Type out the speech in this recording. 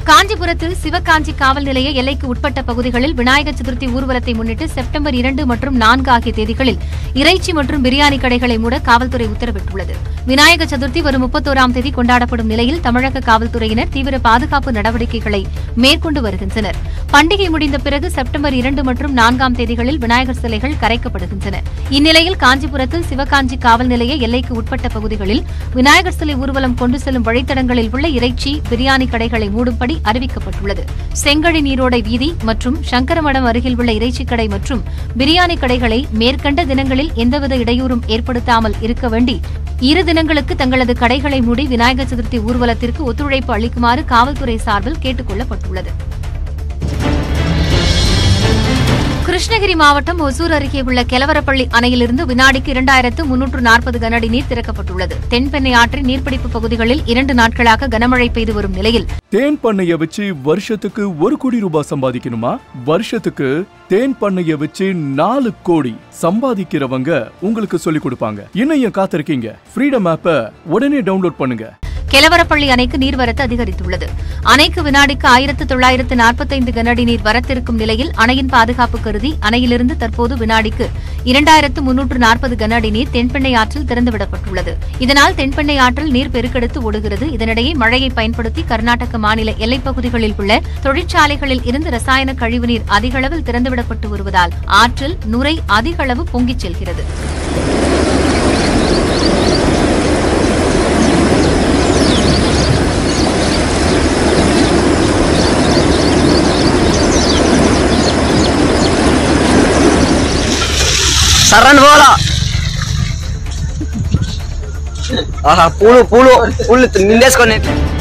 காஞ்சிபுரத்தில் சிவகாஞ்சி காவல் நிலைய எல்லைக்கு உட்பட்ட பகுதிகளில் விநாயகர் சதுர்த்தி ஊர்வலத்தை முன்னிட்டு செப்டம்பர் இரண்டு மற்றும் நான்கு ஆகிய தேதிகளில் இறைச்சி மற்றும் பிரியாணி கடைகளை மூட காவல்துறை உத்தரவிட்டுள்ளது விநாயகர் சதுர்த்தி வரும் முப்பத்தோராம் தேதி கொண்டாடப்படும் நிலையில் தமிழக காவல்துறையினர் தீவிர பாதுகாப்பு நடவடிக்கைகளை மேற்கொண்டு வருகின்றனர் பண்டிகை முடிந்த பிறகு செப்டம்பர் இரண்டு மற்றும் நான்காம் தேதிகளில் விநாயகர் சிலைகள் கரைக்கப்படுகின்றன இந்நிலையில் காஞ்சிபுரத்தில் சிவகாஞ்சி காவல் நிலைய எல்லைக்கு உட்பட்ட பகுதிகளில் விநாயகர் சிலை ஊர்வலம் கொண்டு செல்லும் வழித்தடங்களில் உள்ள இறைச்சி பிரியாணி கடைகளை மூடும்படி அறிவிக்கப்பட்டுள்ளது செங்கழி நீரோடை வீதி மற்றும் சங்கரமடம் அருகில் உள்ள இறைச்சி கடை மற்றும் பிரியாணி கடைகளை மேற்கண்ட தினங்களில் எந்தவித இடையூறும் ஏற்படுத்தாமல் இருக்க வேண்டி இரு தினங்களுக்கு தங்களது கடைகளை மூடி விநாயகர் சதுர்த்தி ஊர்வலத்திற்கு ஒத்துழைப்பு அளிக்குமாறு காவல்துறை சார்பில் கேட்டுக் கொள்ளப்பட்டுள்ளது கிருஷ்ணகிரி மாவட்டம் ஒசூர் அருகே உள்ள கெலவரப்பள்ளி அணையிலிருந்து வினாடிக்கு இரண்டாயிரத்து முன்னூற்று நாற்பது கனஅடி நீர் திறக்கப்பட்டுள்ளது தென்பெண்ணை ஆற்றின் நீர்பிடிப்பு பகுதிகளில் இரண்டு நாட்களாக கனமழை பெய்து வரும் நிலையில் தேன் பண்ணைய வச்சு வருஷத்துக்கு ஒரு கோடி ரூபாய் சம்பாதிக்கணுமா வருஷத்துக்கு தேன் பண்ணைய வச்சு நாலு கோடி சம்பாதிக்கிறவங்க உங்களுக்கு சொல்லி கொடுப்பாங்க இன்னும் ஏன் காத்திருக்கீங்க ஃப்ரீடம் ஆப்ப உடனே டவுன்லோட் பண்ணுங்க கெலவரப்பள்ளி அணைக்கு நீர்வரத்து அதிகரித்துள்ளது அணைக்கு வினாடிக்கு ஆயிரத்து தொள்ளாயிரத்து நாற்பத்தைந்து கனஅடி நீர் வரத்திருக்கும் நிலையில் அணையின் பாதுகாப்பு கருதி அணையிலிருந்து தற்போது வினாடிக்கு இரண்டாயிரத்து முன்னூற்று நாற்பது கனஅடி நீர் தென்பெண்ணை ஆற்றில் திறந்துவிடப்பட்டுள்ளது இதனால் தென்பெண்ணை ஆற்றில் நீர் பெருக்கெடுத்து ஓடுகிறது இதனிடையே மழையை பயன்படுத்தி கர்நாடக மாநில எல்லைப் பகுதிகளில் உள்ள தொழிற்சாலைகளில் இருந்து ரசாயன கழிவுநீர் அதிகளவில் திறந்துவிடப்பட்டு வருவதால் ஆற்றில் நுரை அதிகளவு பொங்கிச் செல்கிறது సరన్ పోలా ఆహా పూలు పూలు పూలు నిందేసుకొని